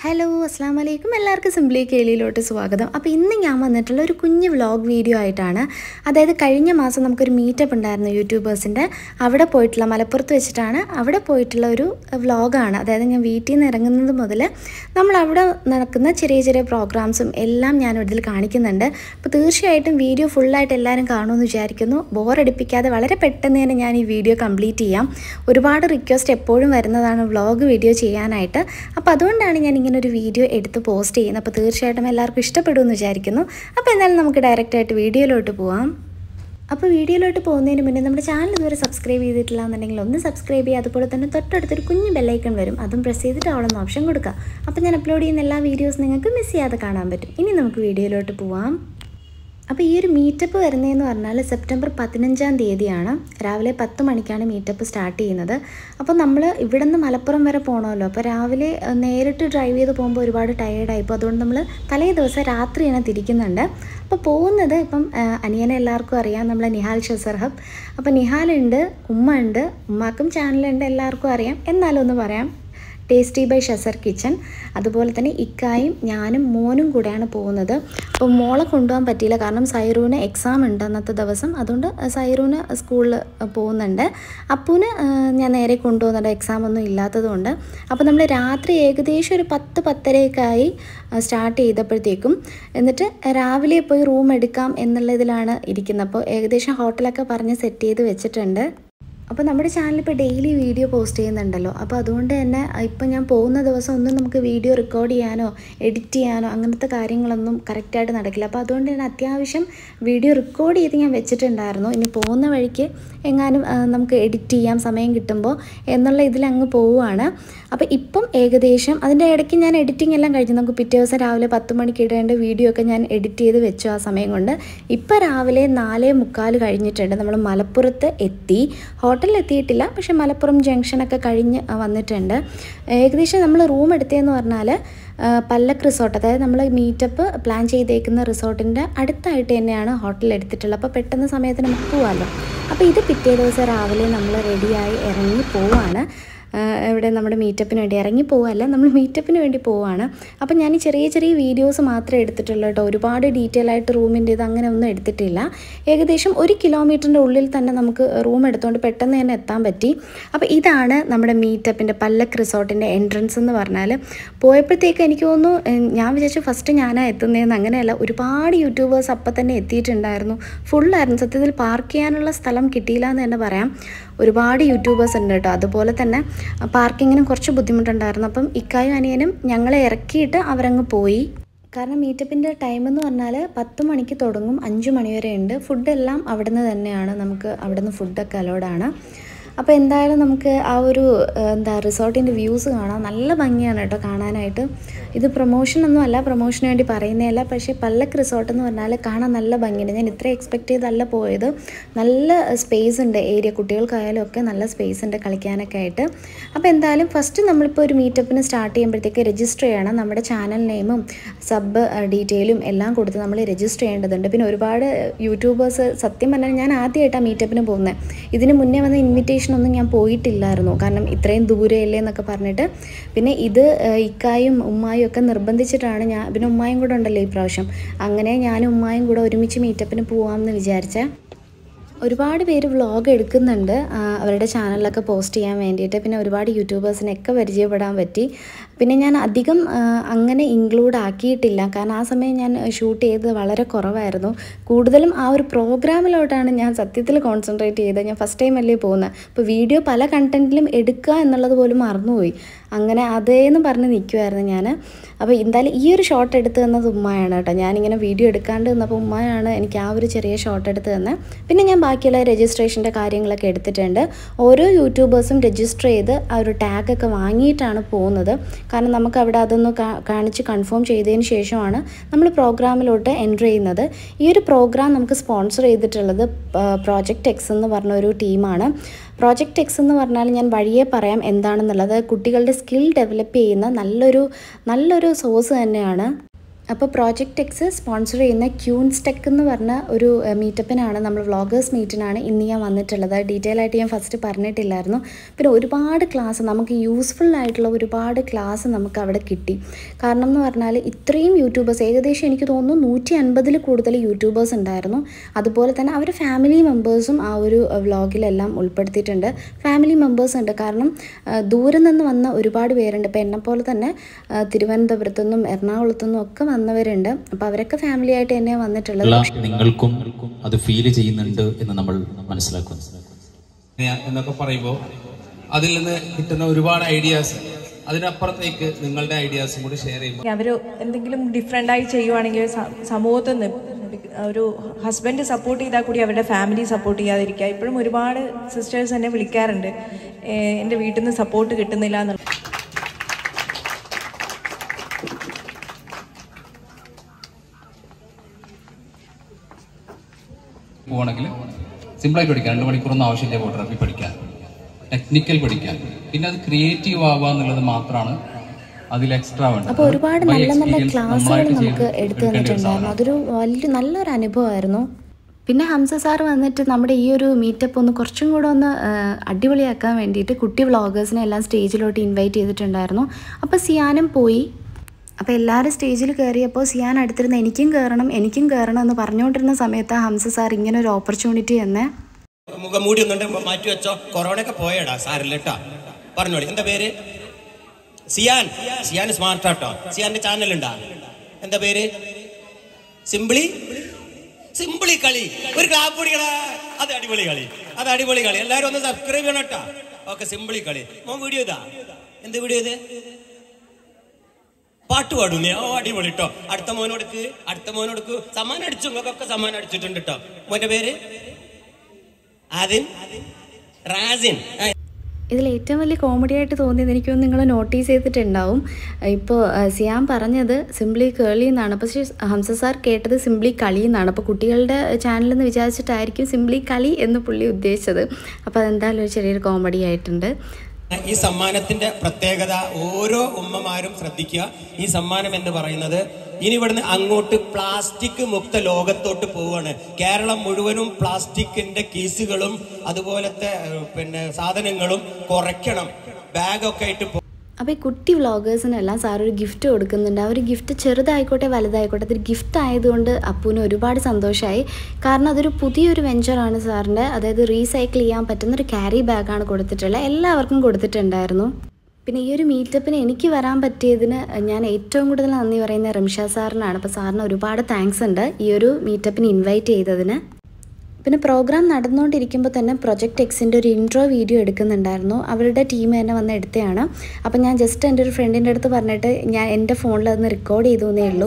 Hello അസ്സാം വലൈക്കും എല്ലാവർക്കും സിംപ്ലി കേളിയിലോട്ട് സ്വാഗതം അപ്പോൾ ഇന്ന് ഞാൻ വന്നിട്ടുള്ള ഒരു കുഞ്ഞ് വ്ളോഗ് വീഡിയോ ആയിട്ടാണ് അതായത് കഴിഞ്ഞ മാസം നമുക്കൊരു മീറ്റപ്പ് ഉണ്ടായിരുന്നു യൂട്യൂബേഴ്സിൻ്റെ അവിടെ പോയിട്ടുള്ള മലപ്പുറത്ത് വെച്ചിട്ടാണ് അവിടെ പോയിട്ടുള്ള ഒരു വ്ളോഗാണ് അതായത് ഞാൻ വീട്ടിൽ നിന്ന് ഇറങ്ങുന്നത് മുതൽ നമ്മൾ അവിടെ നടക്കുന്ന ചെറിയ ചെറിയ പ്രോഗ്രാംസും എല്ലാം ഞാൻ ഇതിൽ കാണിക്കുന്നുണ്ട് അപ്പോൾ തീർച്ചയായിട്ടും വീഡിയോ ഫുള്ളായിട്ട് എല്ലാവരും കാണുമെന്ന് വിചാരിക്കുന്നു ബോറടിപ്പിക്കാതെ വളരെ പെട്ടെന്ന് തന്നെ ഞാൻ ഈ വീഡിയോ കംപ്ലീറ്റ് ചെയ്യാം ഒരുപാട് റിക്വസ്റ്റ് എപ്പോഴും വരുന്നതാണ് വ്ളോഗ് വീഡിയോ ചെയ്യാനായിട്ട് അപ്പോൾ അതുകൊണ്ടാണ് ഞാൻ ഇങ്ങനെ ഒരു വീഡിയോ എടുത്ത് പോസ്റ്റ് ചെയ്യുന്നത് അപ്പോൾ തീർച്ചയായിട്ടും എല്ലാവർക്കും ഇഷ്ടപ്പെടുമെന്ന് വിചാരിക്കുന്നു അപ്പോൾ എന്തായാലും നമുക്ക് ഡയറക്റ്റായിട്ട് വീഡിയോയിലോട്ട് പോവാം അപ്പോൾ വീഡിയോയിലോട്ട് പോകുന്നതിന് മുന്നേ നമ്മുടെ ചാനൽ ഇതുവരെ സബ്സ്ക്രൈബ് ചെയ്തിട്ടില്ല എന്നുണ്ടെങ്കിൽ ഒന്ന് സബ്സ്ക്രൈബ് ചെയ്യുക അതുപോലെ തന്നെ തൊട്ടടുത്തൊരു കുഞ്ഞ് ബെല്ലൈക്കൺ വരും അതും പ്രസ് ചെയ്തിട്ട് അവിടെ ഓപ്ഷൻ കൊടുക്കുക അപ്പോൾ ഞാൻ അപ്ലോഡ് ചെയ്യുന്ന എല്ലാ വീഡിയോസ് നിങ്ങൾക്ക് മിസ് ചെയ്യാതെ കാണാൻ പറ്റും ഇനി നമുക്ക് വീഡിയോയിലോട്ട് പോവാം അപ്പോൾ ഈ ഒരു മീറ്റപ്പ് വരുന്നതെന്ന് പറഞ്ഞാൽ സെപ്റ്റംബർ പതിനഞ്ചാം തീയതിയാണ് രാവിലെ പത്ത് മണിക്കാണ് മീറ്റപ്പ് സ്റ്റാർട്ട് ചെയ്യുന്നത് അപ്പോൾ നമ്മൾ ഇവിടെ നിന്ന് മലപ്പുറം വരെ പോകണമല്ലോ അപ്പോൾ രാവിലെ അഹ്, നേരിട്ട് ഡ്രൈവ് ചെയ്ത് പോകുമ്പോൾ ഒരുപാട് ടയേർഡായി അപ്പോൾ അതുകൊണ്ട് നമ്മൾ തലേ ദിവസം രാത്രിയാണ് തിരിക്കുന്നുണ്ട് അപ്പോൾ പോകുന്നത് ഇപ്പം അഹ്, അനിയനെ എല്ലാവർക്കും അറിയാം നമ്മളെ നിഹാൽ ഷസർഹബ് അപ്പോൾ നിഹാലുണ്ട് ഉമ്മ ഉണ്ട് ഉമ്മാക്കും ചാനലുണ്ട് എല്ലാവർക്കും അറിയാം എന്നാലും ഒന്ന് പറയാം ടേസ്റ്റി ബൈ ഷസർ കിച്ചൺ അതുപോലെ തന്നെ ഇക്കായും ഞാനും മോനും കൂടെയാണ് പോകുന്നത് അപ്പോൾ മോളെ കൊണ്ടുപോകാൻ പറ്റിയില്ല കാരണം സൈറൂന് എക്സാം ഉണ്ട് അന്നത്തെ ദിവസം അതുകൊണ്ട് സൈറൂന് സ്കൂളിൽ പോകുന്നുണ്ട് അപ്പൂന് ആ, ഞാൻ നേരെ കൊണ്ടുപോകുന്നുണ്ട് എക്സാം ഒന്നും ഇല്ലാത്തതുകൊണ്ട് അപ്പോൾ നമ്മൾ രാത്രി ഏകദേശം ഒരു പത്ത് പത്തരയൊക്കെയായി സ്റ്റാർട്ട് ചെയ്തപ്പോഴത്തേക്കും എന്നിട്ട് രാവിലെ പോയി റൂം എടുക്കാം എന്നുള്ള ഇതിലാണ് ഇരിക്കുന്നത് അപ്പോൾ ഏകദേശം ഹോട്ടലൊക്കെ പറഞ്ഞ് സെറ്റ് ചെയ്ത് വെച്ചിട്ടുണ്ട് അപ്പോൾ നമ്മുടെ ചാനൽ ഇപ്പോൾ ഡെയിലി വീഡിയോ പോസ്റ്റ് ചെയ്യുന്നുണ്ടല്ലോ അപ്പോൾ അതുകൊണ്ട് തന്നെ ഇപ്പം ഞാൻ പോകുന്ന ദിവസം ഒന്നും നമുക്ക് വീഡിയോ റെക്കോർഡ് ചെയ്യാനോ എഡിറ്റ് ചെയ്യാനോ അങ്ങനത്തെ കാര്യങ്ങളൊന്നും കറക്റ്റായിട്ട് നടക്കില്ല അപ്പോൾ അതുകൊണ്ട് തന്നെ അത്യാവശ്യം വീഡിയോ റെക്കോർഡ് ചെയ്ത് ഞാൻ വെച്ചിട്ടുണ്ടായിരുന്നു ഇനി പോകുന്ന വഴിക്ക് എങ്ങാനും ആ, നമുക്ക് എഡിറ്റ് ചെയ്യാം സമയം കിട്ടുമ്പോൾ എന്നുള്ള ഇതിൽ അങ്ങ് പോവുകയാണ് അപ്പോൾ ഇപ്പം ഏകദേശം അതിൻ്റെ ഇടയ്ക്ക് ഞാൻ എഡിറ്റിംഗ് എല്ലാം കഴിഞ്ഞു നമുക്ക് പിറ്റേ ദിവസം രാവിലെ പത്ത് മണിക്ക് ഇടേണ്ട വീഡിയോ ഒക്കെ ഞാൻ എഡിറ്റ് ചെയ്ത് വെച്ചു ആ സമയം കൊണ്ട് ഇപ്പോൾ രാവിലെ നാലേ മുക്കാൽ കഴിഞ്ഞിട്ടുണ്ട് നമ്മൾ മലപ്പുറത്ത് എത്തി ഹോട്ടലിൽ എത്തിയിട്ടില്ല പക്ഷേ മലപ്പുറം ജംഗ്ഷനൊക്കെ കഴിഞ്ഞ് ആ, വന്നിട്ടുണ്ട് ഏകദേശം നമ്മൾ റൂം എടുത്തതെന്ന് പറഞ്ഞാൽ ആ, പല്ലക്ക് റിസോർട്ട് അതായത് നമ്മൾ മീറ്റപ്പ് പ്ലാൻ ചെയ്തേക്കുന്ന റിസോർട്ടിൻ്റെ അടുത്തായിട്ട് തന്നെയാണ് ഹോട്ടൽ എടുത്തിട്ടുള്ളത് അപ്പോൾ പെട്ടെന്ന് സമയത്ത് നമുക്ക് പോകാമല്ലോ അപ്പോൾ ഇത് പിറ്റേ ദിവസം രാവിലെ നമ്മൾ റെഡിയായി ഇറങ്ങി പോവാണ് ആഹ് ഇവിടെ നമ്മുടെ മീറ്റപ്പിന് വേണ്ടി ഇറങ്ങി പോവല്ല നമ്മൾ മീറ്റപ്പിന് വേണ്ടി പോവാണ് അപ്പം ഞാൻ ഈ ചെറിയ ചെറിയ വീഡിയോസ് മാത്രമേ എടുത്തിട്ടുള്ളൂ കേട്ടോ ഒരുപാട് ഡീറ്റെയിൽ ആയിട്ട് റൂമിൻ്റെ ഇത് അങ്ങനെ ഒന്നും എടുത്തിട്ടില്ല ഏകദേശം ഒരു കിലോമീറ്ററിൻ്റെ ഉള്ളിൽ തന്നെ നമുക്ക് റൂം എടുത്തുകൊണ്ട് പെട്ടെന്ന് തന്നെ എത്താൻ പറ്റി അപ്പോൾ ഇതാണ് നമ്മുടെ മീറ്റപ്പിൻ്റെ പല്ലക്ക് റിസോർട്ടിൻ്റെ എൻട്രൻസ് എന്ന് പറഞ്ഞാൽ പോയപ്പോഴത്തേക്ക് എനിക്ക് തോന്നുന്നു ഉം, ഞാൻ വിചാരിച്ചു ഫസ്റ്റ് ഞാനാ എത്തുന്നതെന്ന് അങ്ങനെയല്ല ഒരുപാട് യൂട്യൂബേഴ്സ് അപ്പം തന്നെ എത്തിയിട്ടുണ്ടായിരുന്നു ഫുള്ളായിരുന്നു സത്യത്തിൽ പാർക്ക് ചെയ്യാനുള്ള സ്ഥലം കിട്ടിയില്ല എന്ന് തന്നെ പറയാം ഒരുപാട് യൂട്യൂബേഴ്സ് ഉണ്ട് കേട്ടോ അതുപോലെ തന്നെ പാർക്കിങ്ങിനും കുറച്ച് ബുദ്ധിമുട്ടുണ്ടായിരുന്നു അപ്പം ഇക്കായും അനിയനും ഞങ്ങളെ ഇറക്കിയിട്ട് അവരങ്ങ് പോയി കാരണം മീറ്റപ്പിൻ്റെ ടൈം എന്ന് പറഞ്ഞാൽ പത്ത് മണിക്ക് തുടങ്ങും അഞ്ച് മണി വരെ ഉണ്ട് ഫുഡെല്ലാം അവിടുന്ന് തന്നെയാണ് നമുക്ക് അവിടുന്ന് ഫുഡൊക്കെ അലോഡാണ് അപ്പോൾ എന്തായാലും നമുക്ക് ആ ഒരു ഏഹ്, എന്താ റിസോർട്ടിൻ്റെ വ്യൂസ് കാണാം നല്ല ഭംഗിയാണ് കേട്ടോ കാണാനായിട്ട് ഇത് പ്രൊമോഷൻ ഒന്നും അല്ല പ്രൊമോഷന് വേണ്ടി പറയുന്നതല്ല പക്ഷേ പല്ലക്ക് റിസോർട്ട് എന്ന് പറഞ്ഞാൽ കാണാൻ നല്ല ഭംഗിയുണ്ട് ഞാൻ ഇത്ര എക്സ്പെക്ട് ചെയ്തല്ല പോയത് നല്ല സ്പേസ് ഉണ്ട് ഏരിയ കുട്ടികൾക്കായാലും ഒക്കെ നല്ല സ്പേസ് ഉണ്ട് കളിക്കാനൊക്കെ ആയിട്ട് അപ്പോൾ എന്തായാലും ഫസ്റ്റ് നമ്മളിപ്പോൾ ഒരു മീറ്റപ്പിന് സ്റ്റാർട്ട് ചെയ്യുമ്പോഴത്തേക്ക് രജിസ്റ്റർ ചെയ്യണം നമ്മുടെ ചാനൽ നെയിമും സബ് ഡീറ്റെയിലും എല്ലാം കൊടുത്ത് നമ്മൾ രജിസ്റ്റർ ചെയ്യേണ്ടതുണ്ട് പിന്നെ ഒരുപാട് യൂട്യൂബേഴ്സ് സത്യം പറഞ്ഞാൽ ഞാൻ ആദ്യമായിട്ടാണ് മീറ്റപ്പിന് പോകുന്നത് ഇതിന് മുന്നേ വന്ന ഇൻവിറ്റേഷൻ ഒന്നും ഞാൻ പോയിട്ടില്ലായിരുന്നു കാരണം ഇത്രയും ദൂരെയല്ലേ എന്നൊക്കെ പറഞ്ഞിട്ട് പിന്നെ ഇത് ഏഹ്, ഇക്കായും ഉമ്മായും ഒക്കെ നിർബന്ധിച്ചിട്ടാണ് ഞാൻ പിന്നെ ഉമ്മായും കൂടെ ഉണ്ടല്ലോ ഈ പ്രാവശ്യം അങ്ങനെ ഞാനും ഉമ്മായും കൂടെ ഒരുമിച്ച് മീറ്റപ്പിന് പോവാമെന്ന് വിചാരിച്ചേ ഒരുപാട് പേര് വ്ളോഗ് എടുക്കുന്നുണ്ട് ആ, അവരുടെ ചാനലിലൊക്കെ പോസ്റ്റ് ചെയ്യാൻ വേണ്ടിയിട്ട് പിന്നെ ഒരുപാട് യൂട്യൂബേഴ്സിനെയൊക്കെ പരിചയപ്പെടാൻ പറ്റി പിന്നെ ഞാൻ അധികം ആ, അങ്ങനെ ഇൻക്ലൂഡ് ആക്കിയിട്ടില്ല കാരണം ആ സമയം ഞാൻ ഷൂട്ട് ചെയ്തത് വളരെ കുറവായിരുന്നു കൂടുതലും ആ ഒരു പ്രോഗ്രാമിലോട്ടാണ് ഞാൻ സത്യത്തിൽ കോൺസെൻട്രേറ്റ് ചെയ്തത് ഞാൻ ഫസ്റ്റ് ടൈം അല്ലേ പോകുന്നത് അപ്പോൾ വീഡിയോ പല കണ്ടൻറ്റിലും എടുക്കുക എന്നുള്ളത് പോലും മറന്നുപോയി അങ്ങനെ അതേന്ന് പറഞ്ഞ് നിൽക്കുമായിരുന്നു ഞാൻ അപ്പോൾ എന്തായാലും ഈ ഒരു ഷോട്ട് എടുത്ത് തന്നത് ഉമ്മയാണ് കേട്ടോ ഞാനിങ്ങനെ വീഡിയോ എടുക്കാണ്ട് നിന്നപ്പോൾ ഉമ്മയാണ് എനിക്ക് ആ ഒരു ചെറിയ ഷോട്ട് എടുത്ത് തന്നെ പിന്നെ ഞാൻ ബാക്കിയുള്ള രജിസ്ട്രേഷൻ്റെ കാര്യങ്ങളൊക്കെ എടുത്തിട്ടുണ്ട് ഓരോ യൂട്യൂബേഴ്സും രജിസ്റ്റർ ചെയ്ത് ആ ഒരു ടാഗൊക്കെ വാങ്ങിയിട്ടാണ് പോകുന്നത് കാരണം നമുക്ക് അവിടെ അതൊന്ന് കാ- കാണിച്ച് കൺഫേം ചെയ്തതിന് ശേഷമാണ് നമ്മൾ പ്രോഗ്രാമിലോട്ട് എൻ്റർ ചെയ്യുന്നത് ഈ ഒരു പ്രോഗ്രാം നമുക്ക് സ്പോൺസർ ചെയ്തിട്ടുള്ളത് പ്രോജക്റ്റ് എക്സ് എന്ന് പറഞ്ഞ ഒരു ടീമാണ് പ്രോജക്റ്റ് എക്സ് എന്ന് പറഞ്ഞാൽ ഞാൻ വഴിയെ പറയാം എന്താണെന്നുള്ളത് കുട്ടികളുടെ സ്കിൽ ഡെവലപ്പ് ചെയ്യുന്ന നല്ലൊരു നല്ലൊരു സോഴ്സ് തന്നെയാണ് അപ്പോൾ പ്രോജക്റ്റ് എക്സ് സ്പോൺസർ ചെയ്യുന്ന ക്യൂൻസ് ടെക് എന്ന് പറഞ്ഞ ഒരു മീറ്റപ്പിനാണ് നമ്മൾ വ്ളോഗേഴ്സ് മീറ്റിനാണ് ഇന്ന് ഞാൻ വന്നിട്ടുള്ളത് ഡീറ്റെയിൽ ആയിട്ട് ഞാൻ ഫസ്റ്റ് പറഞ്ഞിട്ടില്ലായിരുന്നു പിന്നെ ഒരുപാട് ക്ലാസ് നമുക്ക് യൂസ്ഫുൾ ആയിട്ടുള്ള ഒരുപാട് ക്ലാസ് നമുക്ക് അവിടെ കിട്ടി കാരണം എന്ന് പറഞ്ഞാൽ ഇത്രയും യൂട്യൂബേഴ്സ് ഏകദേശം എനിക്ക് തോന്നുന്നു നൂറ്റി അൻപതിൽ കൂടുതൽ യൂട്യൂബേഴ്സ് ഉണ്ടായിരുന്നു അതുപോലെ തന്നെ അവർ ഫാമിലി മെമ്പേഴ്സും ആ ഒരു വ്ളോഗിലെല്ലാം ഉൾപ്പെടുത്തിയിട്ടുണ്ട് ഫാമിലി മെമ്പേഴ്സ് ഉണ്ട് കാരണം ആ, ദൂരെ നിന്ന് വന്ന ഒരുപാട് പേരുണ്ട് ഇപ്പോൾ എന്നെപ്പോലെ തന്നെ ആ, തിരുവനന്തപുരത്തു നിന്നും എറണാകുളത്തു നിന്നും ഒക്കെ വന്നവരുണ്ട് അപ്പോൾ അവരൊക്കെ ഫാമിലി ആയിട്ട് തന്നെയാണ് വന്നിട്ടുള്ളത് ഉള്ള നിങ്ങൾക്കും അത് ഫീൽ ചെയ്യുന്നുണ്ട് എന്ന് നമ്മൾ മനസ്സിലാക്കുന്നു ഞാൻ- എന്നൊക്കെ പറയുമ്പോൾ അതിൽ നിന്ന് കിട്ടുന്ന ഒരുപാട് ഐഡിയാസ് അതിനപ്പുറത്തേക്ക് നിങ്ങളുടെ ഐഡിയാസും കൂടി ഷെയർ ചെയ്യുമ്പോൾ അവർ എന്തെങ്കിലും ഡിഫറെൻ്റ് ആയി ചെയ്യുവാണെങ്കിൽ സ- സമൂഹത്തിൽ നിന്ന് ഒരു ഹസ്ബൻഡ് സപ്പോർട്ട് ചെയ്താൽ കൂടി അവരുടെ ഫാമിലി സപ്പോർട്ട് ചെയ്യാതിരിക്കുക ഇപ്പോഴും ഒരുപാട് സിസ്റ്റേഴ്സ് എന്നെ വിളിക്കാറുണ്ട് ഏഹ് എൻ്റെ വീട്ടിൽ നിന്ന് സപ്പോർട്ട് കിട്ടുന്നില്ല എന്നുള്ള പോകണമെങ്കിൽ സിമ്പിളായിട്ട് പഠിക്കാം രണ്ട് മണിക്കൂറൊന്നും ആവശ്യമില്ല ഫോട്ടോഗ്രാഫി പഠിക്കാൻ ടെക്നിക്കൽ പഠിക്കാൻ പിന്നെ അത് ക്രിയേറ്റീവ് ആവുക എന്നുള്ളത് മാത്രമാണ് അതിൽ എക്സ്ട്രാ വേണ്ടത് അപ്പോൾ ഒരുപാട് By നല്ല നല്ല experience ക്ലാസ്സുകൾ നമ്മളായിട്ട് നമുക്ക് ചെയ്ത് എടുത്തു എടുക്കേണ്ട ഒരു തന്നിട്ടുണ്ടായിരുന്നു സാധനമാണ്. അതൊരു വലിയ നല്ലൊരു അനുഭവമായിരുന്നു പിന്നെ ഹംസ സാർ വന്നിട്ട് നമ്മുടെ ഈ ഒരു മീറ്റപ്പ് ഒന്ന് കുറച്ചും കൂടെ ഒന്ന് ആ, അടിപൊളിയാക്കാൻ വേണ്ടിയിട്ട് കുട്ടി വ്ളോഗേഴ്സിനെ എല്ലാം സ്റ്റേജിലോട്ട് ഇൻവൈറ്റ് ചെയ്തിട്ടുണ്ടായിരുന്നു അപ്പോൾ സിയാനും പോയി അപ്പോൾ എല്ലാവരും സ്റ്റേജിൽ കയറിയപ്പോൾ സിയാൻ അടുത്തിരുന്ന് എനിക്കും കയറണം എനിക്കും കയറണം എന്ന് പറഞ്ഞുകൊണ്ടിരുന്ന സമയത്ത് ഹംസ സാർ ഇങ്ങനെ ഒരു ഓപ്പർച്യൂണിറ്റി തന്നെ മുഖംമൂടി ഒന്നുണ്ട് മാറ്റി വെച്ചോ കൊറോണ ഒക്കെ പോയടാ സാറില്ല കേട്ടോ പറഞ്ഞോളി എന്താ പേര് സിയാൻ സിയാൻ സ്മാർട്ട് ആട്ടോ സിയാന്റെ ചാനൽ ഉണ്ടാ എന്താ പേര് സിംപിളി സിംപിളി കളി ഒരു ക്ലാപ്പ് പിടിക്കടാ അത് അടിപൊളി കളി അത് അടിപൊളി കളി എല്ലാരും ഒന്ന് സബ്സ്ക്രൈബ് ചെയ്യണം കേട്ടോ ഓക്കെ സിംപിളി കളി മോൻ വീഡിയോ ഇതാ എന്ത് വീഡിയോ ഇത് പാട്ട് പാടും നീ ഓ അടിപൊളി കേട്ടോ അടുത്ത മോനോടുക്ക് അടുത്ത മോനോടുക്ക് സമ്മാനം അടിച്ചു നിങ്ങൾക്കൊക്കെ സമ്മാനം അടിച്ചിട്ടുണ്ട് കേട്ടോ മോന്റെ പേര് ആദിൻ റാസിൻ ആ, ഇതിൽ ഏറ്റവും വലിയ കോമഡി ആയിട്ട് തോന്നിയത് എനിക്കൊന്ന് നിങ്ങൾ നോട്ടീസ് ചെയ്തിട്ടുണ്ടാവും ഇപ്പോൾ സിയാൻ പറഞ്ഞത് സിംപ്ലി കേളി എന്നാണ് പക്ഷേ ഹംസ സാർ കേട്ടത് സിംപ്ലി കളി എന്നാണ് അപ്പോൾ കുട്ടികളുടെ ചാനൽ എന്ന് വിചാരിച്ചിട്ടായിരിക്കും സിംപ്ലി കളി എന്ന് പുള്ളി ഉദ്ദേശിച്ചത് അപ്പോൾ അതെന്തായാലും ഒരു ചെറിയൊരു കോമഡി ആയിട്ടുണ്ട് ഈ സമ്മാനത്തിന്റെ പ്രത്യേകത ഓരോ ഉമ്മമാരും ശ്രദ്ധിക്കുക ഈ സമ്മാനം എന്ന് പറയുന്നത് ഇനി ഇവിടുന്ന് അങ്ങോട്ട് പ്ലാസ്റ്റിക് മുക്ത ലോകത്തോട്ട് പോവാണ് കേരളം മുഴുവനും പ്ലാസ്റ്റിക്കിന്റെ കീസുകളും അതുപോലത്തെ ഏഹ്, പിന്നെ സാധനങ്ങളും കുറയ്ക്കണം ബാഗൊക്കെ ആയിട്ട് പോ- അപ്പോൾ ഈ കുട്ടി വ്ളോഗേഴ്സിനെല്ലാം സാർ ഒരു ഗിഫ്റ്റ് കൊടുക്കുന്നുണ്ട് ആ ഒരു ഗിഫ്റ്റ് ചെറുതായിക്കോട്ടെ വലുതായിക്കോട്ടെ അതൊരു ഗിഫ്റ്റ് ആയതുകൊണ്ട് അപ്പൂന് ഒരുപാട് സന്തോഷമായി കാരണം അതൊരു പുതിയൊരു വെഞ്ചറാണ് സാറിൻ്റെ അതായത് റീസൈക്കിൾ ചെയ്യാൻ പറ്റുന്ന ഒരു ക്യാരി ബാഗാണ് കൊടുത്തിട്ടുള്ളത് എല്ലാവർക്കും കൊടുത്തിട്ടുണ്ടായിരുന്നു പിന്നെ ഈ ഒരു മീറ്റപ്പിന് എനിക്ക് വരാൻ പറ്റിയതിന് ഞാൻ ഏറ്റവും കൂടുതൽ നന്ദി പറയുന്നത് റംഷ സാറിനാണ് അപ്പോൾ സാറിന് ഒരുപാട് താങ്ക്സ് ഉണ്ട് ഈ ഒരു മീറ്റപ്പിന് ഇൻവൈറ്റ് ചെയ്തതിന് പിന്നെ പ്രോഗ്രാം നടന്നുകൊണ്ടിരിക്കുമ്പോൾ തന്നെ പ്രൊജക്ട് എക്സിൻ്റെ ഒരു ഇൻട്രോ വീഡിയോ എടുക്കുന്നുണ്ടായിരുന്നു അവരുടെ ടീം തന്നെ വന്ന് എടുത്തതാണ് അപ്പോൾ ഞാൻ ജസ്റ്റ് എൻ്റെ ഒരു ഫ്രണ്ടിൻ്റെ അടുത്ത് പറഞ്ഞിട്ട് ഞാൻ എൻ്റെ ഫോണിൽ അതൊന്ന് റെക്കോർഡ് ചെയ്തു എന്നേ ഉള്ളൂ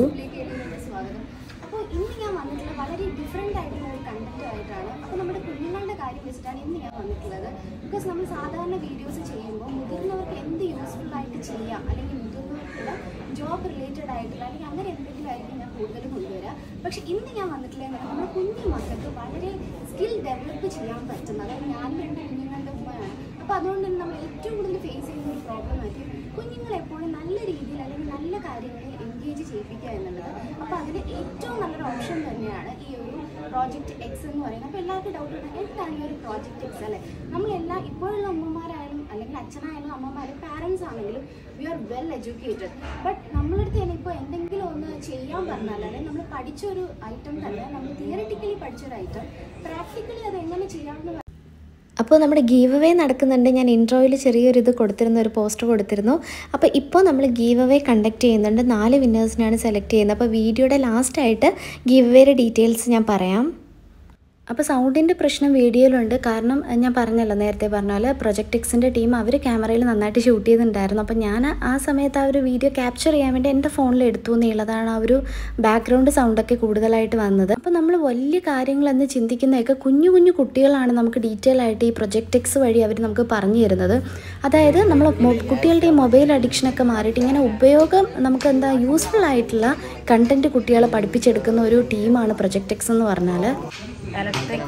അപ്പോൾ ഇന്ന് ഞാൻ വന്നിട്ടുള്ളത് വളരെ ഡിഫറെൻ്റ് ആയിട്ടുള്ള ഒരു കണ്ടന്റ് ആയിട്ടാണ് അപ്പോൾ നമ്മുടെ കുഞ്ഞുങ്ങളുടെ കാര്യം വെച്ചിട്ടാണ് ഇന്ന് ഞാൻ വന്നിട്ടുള്ളത് ബിക്കോസ് നമ്മൾ സാധാരണ വീഡിയോസ് ചെയ്യുമ്പോൾ മുതിർന്നവർക്ക് എന്ത് യൂസ്ഫുൾ ആയിട്ട് ചെയ്യാം അല്ലെങ്കിൽ മുതിർന്നവർക്കുള്ള ജോബ് റിലേറ്റഡ് ആയിട്ടുള്ള അല്ലെങ്കിൽ അങ്ങനെ എന്തെങ്കിലും ആയിരിക്കും ഞാൻ കൂടുതൽ കൊണ്ടുവരിക പക്ഷെ ഇന്ന് ഞാൻ വന്നിട്ടുള്ളത് എന്ന് പറഞ്ഞാൽ നമ്മുടെ കുഞ്ഞു മക്കൾക്ക് വളരെ സ്കിൽ ഡെവലപ്പ് ചെയ്യാൻ പറ്റുന്ന അതായത് ഞാൻ രണ്ട് കുഞ്ഞുങ്ങളുടെ ഉമ്മയാണ് അപ്പോൾ അതുകൊണ്ട് തന്നെ നമ്മൾ ഏറ്റവും കൂടുതൽ ഫേസ് ചെയ്യുന്ന ഒരു പ്രോബ്ലം ആയിരിക്കും കുഞ്ഞുങ്ങളെ എപ്പോഴും നല്ല രീതിയിൽ അല്ലെങ്കിൽ നല്ല കാര്യങ്ങളിൽ എൻഗേജ് ചെയ്യിപ്പിക്കുക എന്നുള്ളത് അപ്പോൾ അതിന് ഏറ്റവും നല്ലൊരു ഓപ്ഷൻ തന്നെയാണ് ഈ ഒരു പ്രോജക്റ്റ് എക്സ് എന്ന് പറയുന്നത് അപ്പോൾ എല്ലാവർക്കും ഡൗട്ട് ഉണ്ട് എന്താണ് ഈ ഒരു പ്രോജക്റ്റ് എക്സ് അല്ലേ നമ്മളെല്ലാം ഇപ്പോഴുള്ള അമ്മമാരായാലും അല്ലെങ്കിൽ അച്ഛനായാലും അമ്മമാരും പാരൻസ് ആണെങ്കിലും we are well educated but നമ്മളടുത്ത് തന്നെ ഇപ്പോൾ എന്തെങ്കിലും ഒന്ന് ചെയ്യാൻ പറഞ്ഞാൽ അല്ലെങ്കിൽ നമ്മൾ പഠിച്ചൊരു ഐറ്റം തന്നെ നമ്മൾ തിയറിറ്റിക്കലി പഠിച്ചൊരു ഐറ്റം പ്രാക്ടിക്കലി അത് എങ്ങനെ ചെയ്യാമെന്ന് അപ്പോൾ നമ്മുടെ ഗീവ് അവേ നടക്കുന്നുണ്ട് ഞാൻ ഇൻട്രോയിൽ ചെറിയൊരു ഇത് കൊടുത്തിരുന്ന ഒരു പോസ്റ്റർ കൊടുത്തിരുന്നു അപ്പോൾ ഇപ്പോൾ നമ്മൾ ഗീവ് അവേ കണ്ടക്ട് ചെയ്യുന്നുണ്ട് നാല് വിന്നേഴ്സിനാണ് സെലക്ട് ചെയ്യുന്നത് അപ്പോൾ വീഡിയോയുടെ ലാസ്റ്റായിട്ട് ഗീവ് അവേയുടെ ഡീറ്റെയിൽസ് ഞാൻ പറയാം അപ്പോൾ സൗണ്ടിൻ്റെ പ്രശ്നം വീഡിയോയിലുണ്ട് കാരണം അഹ് ഞാൻ പറഞ്ഞല്ലോ നേരത്തെ പറഞ്ഞ പോലെ പ്രൊജക്ട് എക്സിൻ്റെ ടീം അവർ ക്യാമറയിൽ നന്നായിട്ട് ഷൂട്ട് ചെയ്തിട്ടുണ്ടായിരുന്നു അപ്പോൾ ഞാൻ ആ സമയത്ത് ആ ഒരു വീഡിയോ ക്യാപ്ചർ ചെയ്യാൻ വേണ്ടി എൻ്റെ ഫോണിൽ എടുത്തു എന്നുള്ളതാണ് ആ ഒരു ബാക്ക്ഗ്രൗണ്ട് സൗണ്ടൊക്കെ കൂടുതലായിട്ട് വന്നത് അപ്പോൾ നമ്മൾ വലിയ കാര്യങ്ങളെന്ന് ചിന്തിക്കുന്നതൊക്കെ കുഞ്ഞു കുഞ്ഞു കുട്ടികളാണ് നമുക്ക് ഡീറ്റെയിൽ ആയിട്ട് ഈ പ്രൊജക്ട് എക്സ് വഴി അവർ നമുക്ക് പറഞ്ഞു തരുന്നത് അതായത് നമ്മൾ മൊ- കുട്ടികളുടെ ഈ മൊബൈൽ അഡിക്ഷനൊക്കെ മാറിയിട്ട് ഇങ്ങനെ ഉപയോഗം നമുക്ക് എന്താ യൂസ്ഫുൾ ആയിട്ടുള്ള കണ്ടന്റ് കുട്ടികളെ പഠിപ്പിച്ചെടുക്കുന്ന ഒരു ടീമാണ് പ്രൊജക്ട് എക്സ് എന്ന് പറഞ്ഞാൽ ഇലക്ട്രിക്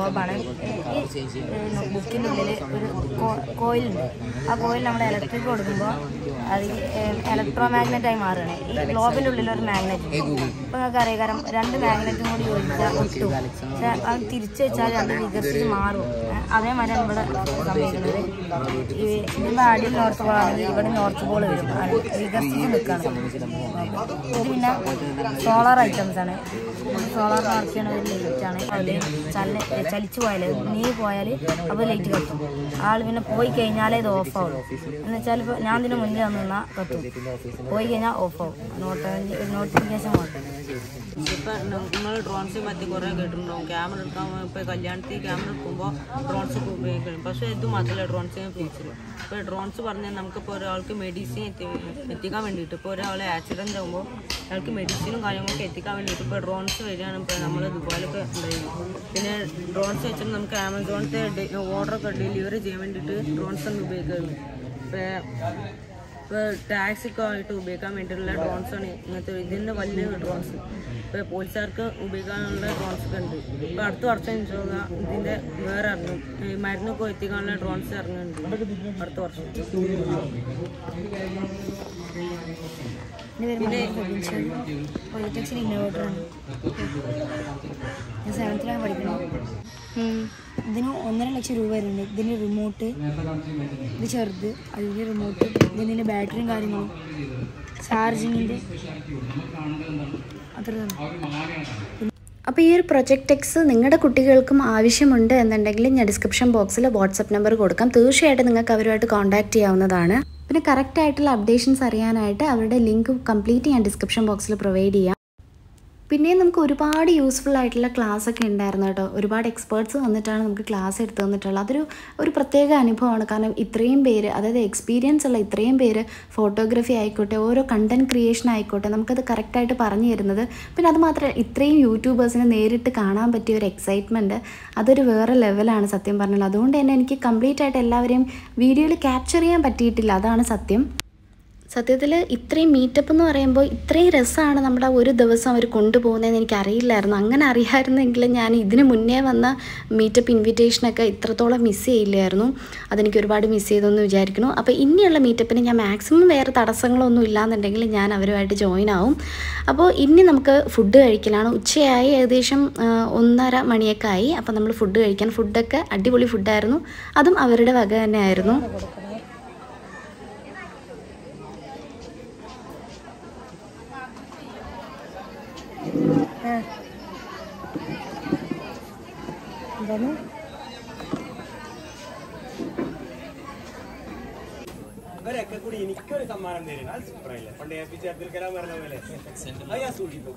ഗ്ലോബാണ് ഈ ബുക്കിൻ്റെ ഉള്ളിൽ ഒരു കോയിലുണ്ട് ആ കോയിൽ നമ്മൾ ഇലക്ട്രിക് കൊടുക്കുമ്പോൾ അത് ഇലക്ട്രോ മാഗ്നറ്റായി മാറുകയാണ് ഈ ഗ്ലോബിൻ്റെ ഉള്ളിൽ ഒരു മാഗ്നറ്റ് ഇപ്പോൾ നിങ്ങൾക്ക് അറിയാം കാരണം രണ്ട് മാഗ്നറ്റും കൂടി യോജിച്ചാൽ ഒട്ടും പക്ഷെ അത് തിരിച്ചു വെച്ചാൽ അത് വികസിച്ച് മാറും ഏ, അതേമാതിരിയാണ് ഇവിടെ സംഭവിക്കുന്നത് ഈ ഇതിൻ്റെ അടിയിൽ നോർത്ത് പോൾ ആണെങ്കിൽ ഇവിടെ നോർത്ത് പോൾ വരും അത് വികസിച്ച് നിൽക്കുകയാണ് ഇത് പിന്നെ സോളാർ ഐറ്റംസ് ആണ് സോളാർ വർക്ക് ചെയ്യണ ഒരു ലൈറ്റ് ആണ് അതിൽ ചല ചലിച്ചു പോയാൽ നീ പോയാൽ അപ്പോൾ ലൈറ്റ് കത്തും ആൾ പിന്നെ പോയി കഴിഞ്ഞാലേ ഇത് ഓഫ് ആവുള്ളൂ എന്ന് വെച്ചാൽ ഇപ്പോൾ ഞാൻ ഇതിന് മുന്നിൽ വന്ന് നിന്നാൽ കത്തും പോയി കഴിഞ്ഞാൽ ഓഫ് ആവും നോട്ട് നോട്ടിഫിക്കേഷൻ മാത്രം ഇപ്പം നിങ്ങൾ ഡ്രോൺസിനെ പറ്റി കുറേ കേട്ടിട്ടുണ്ടാവും ക്യാമറ എടുക്കാൻ ഇപ്പോൾ കല്യാണത്തിൽ ക്യാമറ എടുക്കുമ്പോൾ ഡ്രോൺസ് ഒക്കെ ഉപയോഗിക്കണം പക്ഷേ ഇത് മാത്രമല്ല ഡ്രോൺസിനെ ഫീച്ചർ ഇപ്പോൾ ഡ്രോൺസ് പറഞ്ഞാൽ നമുക്കിപ്പോൾ ഒരാൾക്ക് മെഡിസിൻ എത്തി എത്തിക്കാൻ വേണ്ടിയിട്ട് ഇപ്പോൾ ഒരാളെ ആക്സിഡൻ്റ് ആകുമ്പോൾ അയാൾക്ക് മെഡിസിനും കാര്യങ്ങളൊക്കെ എത്തിക്കാൻ വേണ്ടിയിട്ട് ഇപ്പോൾ ഡ്രോൺസ് വരികയാണ് ഇപ്പോൾ നമ്മൾ ദുബായിലൊക്കെ ഉണ്ടായിരുന്നു പിന്നെ ഡ്രോൺസ് വെച്ചിട്ട് നമുക്ക് ആമസോണത്തെ ഓർഡറൊക്കെ ഡെലിവറി ചെയ്യാൻ വേണ്ടിയിട്ട് ഡ്രോൺസ് ആണ് ഉപയോഗിക്കുന്നത് ഇപ്പോൾ ഇപ്പോൾ ടാക്സി ഒക്കെ ആയിട്ട് ഉപയോഗിക്കാൻ വേണ്ടിയിട്ടുള്ള ഡ്രോൺസ് ആണ് ഇങ്ങനത്തെ ഇതിൻ്റെ വലിയ ഡ്രോൺസ് ഇപ്പോൾ പോലീസുകാർക്ക് ഉപയോഗിക്കാനുള്ള ഡ്രോൺസ് ഒക്കെ ഉണ്ട് ഇപ്പോൾ അടുത്ത വർഷം ഇൻഷോല്ല ഇതിൻ്റെ വേറെ ഇറങ്ങും ഈ മരുന്നൊക്കെ എത്തിക്കാനുള്ള ഡ്രോൺസ് ഇറങ്ങുന്നുണ്ട് അടുത്ത വർഷം എൻ്റെ പേര് പൊളിറ്റിക്സിൽ ഇന്നോവേറ്ററാണ് ഞാൻ സെവൻത്തിലാണ് പഠിക്കുന്നത് ഇതിന് ഒന്നര ലക്ഷം രൂപ വരുന്നുണ്ട് ഇതിൻ്റെ റിമോട്ട് ഇത് ചെറുത് അതിൻ്റെ റിമോട്ട് ഇതിൻ്റെ ബാറ്ററിയും കാര്യങ്ങളും ചാർജിങ്ങിൻ്റെ അത്ര തന്നെ അപ്പോൾ ഈ ഒരു പ്രൊജക്റ്റ് എക്സ് നിങ്ങളുടെ കുട്ടികൾക്കും ആവശ്യമുണ്ട് എന്നുണ്ടെങ്കിൽ ഞാൻ ഡിസ്ക്രിപ്ഷൻ ബോക്സിൽ വാട്സപ്പ് നമ്പർ കൊടുക്കാം തീർച്ചയായിട്ടും നിങ്ങൾക്ക് അവരുമായിട്ട് കോൺടാക്റ്റ് ചെയ്യാവുന്നതാണ് പിന്നെ കറക്റ്റ് ആയിട്ടുള്ള അപ്ഡേഷൻസ് അറിയാനായിട്ട് അവരുടെ ലിങ്ക് കംപ്ലീറ്റ് ഞാൻ ഡിസ്ക്രിപ്ഷൻ ബോക്സിൽ പ്രൊവൈഡ് ചെയ്യാം പിന്നെയും നമുക്ക് ഒരുപാട് യൂസ്ഫുൾ ആയിട്ടുള്ള ക്ലാസ് ഒക്കെ ഉണ്ടായിരുന്നു കേട്ടോ ഒരുപാട് എക്സ്പേർട്സ് വന്നിട്ടാണ് നമുക്ക് ക്ലാസ് എടുത്തു തന്നിട്ടുള്ളത് അതൊരു ഒരു പ്രത്യേക അനുഭവമാണ് കാരണം ഇത്രയും പേര് അതായത് എക്സ്പീരിയൻസ് ഉള്ള ഇത്രയും പേര് ഫോട്ടോഗ്രാഫി ആയിക്കോട്ടെ ഓരോ കണ്ടന്റ് ക്രിയേഷൻ ആയിക്കോട്ടെ നമുക്കത് കറക്റ്റായിട്ട് പറഞ്ഞു തരുന്നത് പിന്നെ അത് മാത്രമല്ല ഇത്രയും യൂട്യൂബേഴ്സിനെ നേരിട്ട് കാണാൻ പറ്റിയ ഒരു എക്സൈറ്റ്മെൻറ്റ് അതൊരു വേറെ ലെവലാണ് സത്യം പറഞ്ഞാൽ അതുകൊണ്ട് തന്നെ എനിക്ക് കംപ്ലീറ്റ് ആയിട്ട് എല്ലാവരെയും വീഡിയോയിൽ ക്യാപ്ചർ ചെയ്യാൻ പറ്റിയിട്ടില്ല അതാണ് സത്യം സത്യത്തിൽ ഇത്രയും മീറ്റപ്പ് എന്ന് പറയുമ്പോൾ ഇത്രയും രസമാണ് നമ്മുടെ ആ ഒരു ദിവസം അവർ കൊണ്ടുപോകുന്നതെന്ന് എനിക്ക് അറിയില്ലായിരുന്നു അങ്ങനെ അറിയാമായിരുന്നെങ്കിൽ ഞാൻ ഇതിന് മുന്നേ വന്ന മീറ്റപ്പ് ഇൻവിറ്റേഷനൊക്കെ ഇത്രത്തോളം മിസ് ചെയ്യില്ലായിരുന്നു അതെനിക്ക് ഒരുപാട് മിസ് ചെയ്തെന്ന് വിചാരിക്കുന്നു അപ്പോൾ ഇനിയുള്ള മീറ്റപ്പിന് ഞാൻ മാക്സിമം വേറെ തടസ്സങ്ങളൊന്നും ഇല്ലാന്നുണ്ടെങ്കിൽ ഞാൻ അവരുമായിട്ട് ജോയിൻ ആവും അപ്പോൾ ഇനി നമുക്ക് ഫുഡ് കഴിക്കലാണ് ഉച്ചയായി ഏകദേശം ആ, ഒന്നര മണിയൊക്കെ ആയി അപ്പോൾ നമ്മൾ ഫുഡ് കഴിക്കാൻ ഫുഡൊക്കെ അടിപൊളി ഫുഡായിരുന്നു അതും അവരുടെ വക തന്നെ ആയിരുന്നു എന്താണ് ഇവരൊക്കെ കൂടി എനിക്കൊരു സമ്മാനം തരുന്നു അത് സൂപ്പറായില്ലേ പണ്ട് A P J Abdul Kalam പറഞ്ഞ പോലെ അത് ഞാൻ സൂക്ഷിക്കും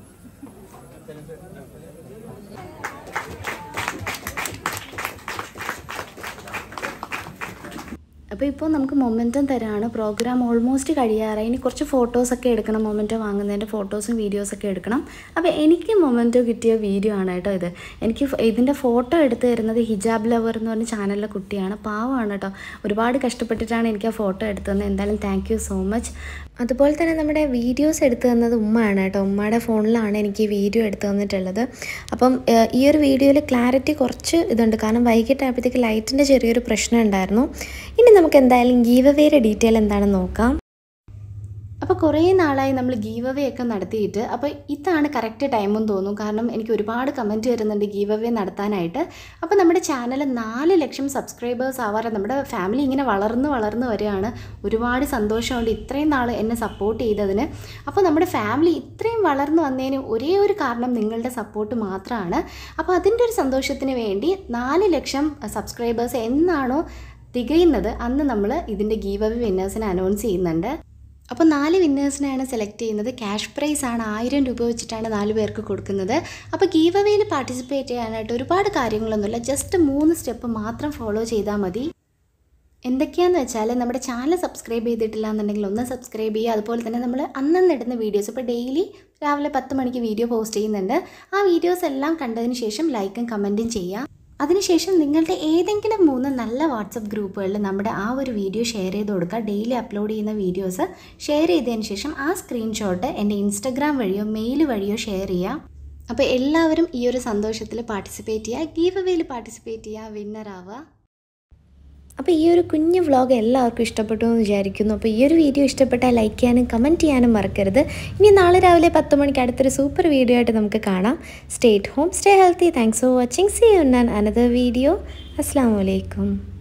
അപ്പോൾ ഇപ്പോൾ നമുക്ക് മൊമെൻറ്റം തരാണ് പ്രോഗ്രാം ഓൾമോസ്റ്റ് കഴിയാറായി ഇനി കുറച്ച് ഫോട്ടോസൊക്കെ എടുക്കണം മൊമെൻറ്റോ വാങ്ങുന്നതിൻ്റെ ഫോട്ടോസും വീഡിയോസൊക്കെ എടുക്കണം അപ്പോൾ എനിക്ക് മൊമെൻറ്റോ കിട്ടിയ വീഡിയോ ആണ് കേട്ടോ ഇത് എനിക്ക് ഫ- ഇതിൻ്റെ ഫോട്ടോ എടുത്ത് തരുന്നത് ഹിജാബ് ലവർ എന്ന് പറഞ്ഞ ചാനലിലെ കുട്ടിയാണ് പാവമാണ് കേട്ടോ ഒരുപാട് കഷ്ടപ്പെട്ടിട്ടാണ് എനിക്ക് ആ ഫോട്ടോ എടുത്തു തന്നത് എന്തായാലും താങ്ക് യു സോ മച്ച് അതുപോലെ തന്നെ നമ്മുടെ വീഡിയോസ് എടുത്തു തന്നത് ഉമ്മയാണ് കേട്ടോ ഉമ്മയുടെ ഫോണിലാണ് എനിക്ക് ഈ വീഡിയോ എടുത്തു തന്നിട്ടുള്ളത് അപ്പം ഏഹ്, ഈ ഒരു വീഡിയോയിൽ ക്ലാരിറ്റി കുറച്ച് ഇതുണ്ട് കാരണം വൈകിട്ടായപ്പോഴത്തേക്ക് ലൈറ്റിൻ്റെ ചെറിയൊരു പ്രശ്നം ഉണ്ടായിരുന്നു ഇനി നമുക്ക് എന്തായാലും ഗീവ് അവേയുടെ ഡീറ്റെയിൽ എന്താണെന്ന് നോക്കാം അപ്പോൾ കുറേ നാളായി നമ്മൾ ഗീവ് അവേ ഒക്കെ നടത്തിയിട്ട് അപ്പോൾ ഇതാണ് കറക്റ്റ് ടൈമെന്ന് തോന്നുന്നു കാരണം എനിക്ക് ഒരുപാട് കമൻറ്റ് വരുന്നുണ്ട് ഗീവ് അവേ നടത്താനായിട്ട് അപ്പോൾ നമ്മുടെ ചാനൽ നാല് ലക്ഷം സബ്സ്ക്രൈബേഴ്സ് ആവാറ് നമ്മുടെ ഫാമിലി ഇങ്ങനെ വളർന്ന് വളർന്ന് വരികയാണ് ഒരുപാട് സന്തോഷമുണ്ട് ഇത്രയും നാൾ എന്നെ സപ്പോർട്ട് ചെയ്തതിന് അപ്പോൾ നമ്മുടെ ഫാമിലി ഇത്രയും വളർന്നു വന്നതിന് ഒരേ ഒരു കാരണം നിങ്ങളുടെ സപ്പോർട്ട് മാത്രമാണ് അപ്പോൾ അതിൻ്റെ ഒരു സന്തോഷത്തിന് വേണ്ടി നാല് ലക്ഷം സബ്സ്ക്രൈബേഴ്സ് എന്നാണോ തികയുന്നത് അന്ന് നമ്മൾ ഇതിൻ്റെ ഗീവ് അവേ വിന്നേഴ്സിനെ അനൗൺസ് ചെയ്യുന്നുണ്ട് അപ്പോൾ നാല് വിന്നേഴ്സിനെയാണ് സെലക്ട് ചെയ്യുന്നത് ക്യാഷ് പ്രൈസ് ആണ് ആയിരം രൂപ വെച്ചിട്ടാണ് നാല് പേർക്ക് കൊടുക്കുന്നത് അപ്പോൾ ഗീവ് അവേയിൽ പാർട്ടിസിപ്പേറ്റ് ചെയ്യാനായിട്ട് ഒരുപാട് കാര്യങ്ങളൊന്നുമില്ല ജസ്റ്റ് മൂന്ന് സ്റ്റെപ്പ് മാത്രം ഫോളോ ചെയ്താൽ മതി എന്തൊക്കെയാണെന്ന് വെച്ചാൽ നമ്മുടെ ചാനൽ സബ്സ്ക്രൈബ് ചെയ്തിട്ടില്ല എന്നുണ്ടെങ്കിൽ ഒന്ന് സബ്സ്ക്രൈബ് ചെയ്യുക അതുപോലെ തന്നെ നമ്മൾ അന്നന്ന് ഇടുന്ന വീഡിയോസ് ഇപ്പോൾ ഡെയിലി രാവിലെ പത്ത് മണിക്ക് വീഡിയോ പോസ്റ്റ് ചെയ്യുന്നുണ്ട് ആ വീഡിയോസ് എല്ലാം കണ്ടതിന് ശേഷം ലൈക്കും കമൻറ്റും ചെയ്യുക അതിനുശേഷം നിങ്ങളുടെ ഏതെങ്കിലും മൂന്ന് നല്ല വാട്സപ്പ് ഗ്രൂപ്പുകളിൽ നമ്മുടെ ആ ഒരു വീഡിയോ ഷെയർ ചെയ്ത് കൊടുക്കുക ഡെയിലി അപ്ലോഡ് ചെയ്യുന്ന വീഡിയോസ് ഷെയർ ചെയ്തതിന് ശേഷം ആ സ്ക്രീൻഷോട്ട് എൻ്റെ ഇൻസ്റ്റഗ്രാം വഴിയോ മെയിൽ വഴിയോ ഷെയർ ചെയ്യുക അപ്പോൾ എല്ലാവരും ഈ ഒരു സന്തോഷത്തിൽ പാർട്ടിസിപ്പേറ്റ് ചെയ്യുക ഗീവ് അവേയിൽ പാർട്ടിസിപ്പേറ്റ് ചെയ്യുക വിന്നർ ആവുക അപ്പോൾ ഈ ഒരു കുഞ്ഞു വ്ളോഗ് എല്ലാവർക്കും ഇഷ്ടപ്പെട്ടു എന്ന് വിചാരിക്കുന്നു അപ്പോൾ ഈ ഒരു വീഡിയോ ഇഷ്ടപ്പെട്ടാൽ ലൈക്ക് ചെയ്യാനും കമൻറ്റ് ചെയ്യാനും മറക്കരുത് ഇനി നാളെ രാവിലെ പത്ത് മണിക്ക് അടുത്തൊരു സൂപ്പർ വീഡിയോ ആയിട്ട് നമുക്ക് കാണാം stay home stay healthy thanks for watching see you another video അസ്സാം വലൈക്കും